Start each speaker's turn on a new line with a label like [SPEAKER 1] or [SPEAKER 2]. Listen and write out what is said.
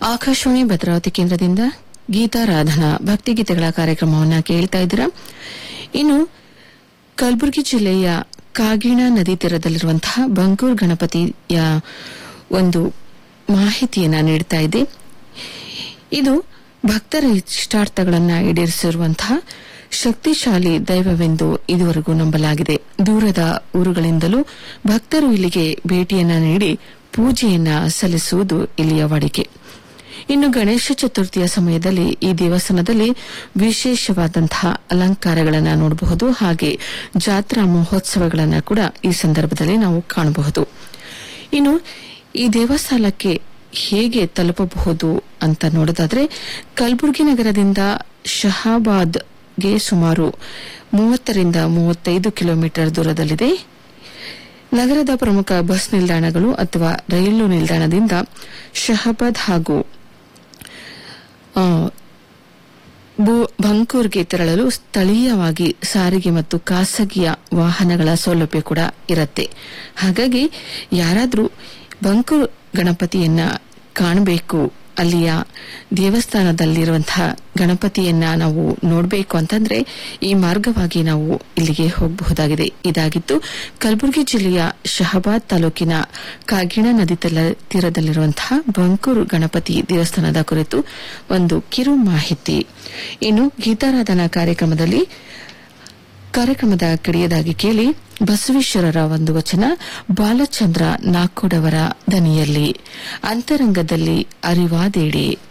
[SPEAKER 1] ಆಕಾಶವಾಣಿ ಭದ್ರಾವತಿ ಕೇಂದ್ರದಿಂದ ಗೀತಾರಾಧನಾ ಭಕ್ತಿಗೀತೆಗಳ ಕಾರ್ಯಕ್ರಮವನ್ನು ಕೇಳ್ತಾ ಇದ್ದೀರಾ ಇನ್ನು ಕಲಬುರಗಿ ಜಿಲ್ಲೆಯ ಕಾಗಿಣ ನದಿ ತೀರದಲ್ಲಿರುವಂತಹ ಬಂಗೂರ್ ಗಣಪತಿಯ ಒಂದು ಮಾಹಿತಿಯನ್ನ ನೀಡ್ತಾ ಇದೆ ಇದು ಭಕ್ತರ ಇಷ್ಟಾರ್ಥಗಳನ್ನು ಈಡೇರಿಸಿರುವಂತಹ ಶಕ್ತಿಶಾಲಿ ದೈವವೆಂದು ಇದುವರೆಗೂ ನಂಬಲಾಗಿದೆ ದೂರದ ಊರುಗಳಿಂದಲೂ ಭಕ್ತರು ಇಲ್ಲಿಗೆ ಭೇಟಿಯನ್ನ ನೀಡಿ ಪೂಜೆಯನ್ನ ಸಲ್ಲಿಸುವುದು ಇಲ್ಲಿಯ ವಾಡಿಕೆ ಇನ್ನು ಗಣೇಶ ಚತುರ್ಥಿಯ ಸಮಯದಲ್ಲಿ ಈ ದೇವಸ್ಥಾನದಲ್ಲಿ ವಿಶೇಷವಾದಂತಹ ಅಲಂಕಾರಗಳನ್ನು ನೋಡಬಹುದು ಹಾಗೆ ಜಾತ್ರಾ ಮಹೋತ್ಸವಗಳನ್ನು ಕೂಡ ಈ ಸಂದರ್ಭದಲ್ಲಿ ನಾವು ಕಾಣಬಹುದು ಇನ್ನು ಈ ದೇವಸ್ಥಾನಕ್ಕೆ ಹೇಗೆ ತಲುಪಬಹುದು ಅಂತ ನೋಡೋದಾದ್ರೆ ಕಲಬುರಗಿ ನಗರದಿಂದ ಶಹಾಬಾದ್ಗೆ ಸುಮಾರು ಮೂವತ್ತರಿಂದ ಮೂವತ್ತೈದು ಕಿಲೋಮೀಟರ್ ದೂರದಲ್ಲಿದೆ ನಗರದ ಪ್ರಮುಖ ಬಸ್ ನಿಲ್ದಾಣಗಳು ಅಥವಾ ರೈಲು ನಿಲ್ದಾಣದಿಂದ ಶಹಬಾದ್ ಹಾಗೂ ಆ, ಬು- ಬಂಕೂರ್ಗೆ ತೆರಳಲು ಸ್ಥಳೀಯವಾಗಿ ಸಾರಿಗೆ ಮತ್ತು ಖಾಸಗಿಯ ವಾಹನಗಳ ಸೌಲಭ್ಯ ಕೂಡ ಇರುತ್ತೆ ಹಾಗಾಗಿ ಯಾರಾದರೂ ಬಂಕೂರ್ ಗಣಪತಿಯನ್ನ ಕಾಣಬೇಕು ಅಲ್ಲಿಯ ದೇವಸ್ಥಾನದಲ್ಲಿರುವಂತಹ ಗಣಪತಿಯನ್ನ ನಾವು ನೋಡಬೇಕು ಅಂತಂದ್ರೆ ಈ ಮಾರ್ಗವಾಗಿ ನಾವು ಇಲ್ಲಿಗೆ ಹೋಗಬಹುದಾಗಿದೆ ಇದಾಗಿತ್ತು ಕಲಬುರಗಿ ಜಿಲ್ಲೆಯ ಶಹಬಾದ್ ತಾಲೂಕಿನ ಕಾಗಿಣ ನದಿ ತಲ- ತೀರದಲ್ಲಿರುವಂತಹ ಬಂಕೂರು ಗಣಪತಿ ದೇವಸ್ಥಾನದ ಕುರಿತು ಒಂದು ಕಿರು ಮಾಹಿತಿ ಇನ್ನು ಗೀತಾರಾಧನಾ ಕಾರ್ಯಕ್ರಮದಲ್ಲಿ ಕಾರ್ಯಕ್ರಮದ ಕಡೆಯದಾಗಿ ಕೇಳಿ ಬಸವೇಶ್ವರರ ಒಂದು ವಚನ ಬಾಲಚಂದ್ರ ನಾಕೋಡವರ ದನಿಯಲ್ಲಿ ಅಂತರಂಗದಲ್ಲಿ ಅರಿವಾದೇಡಿ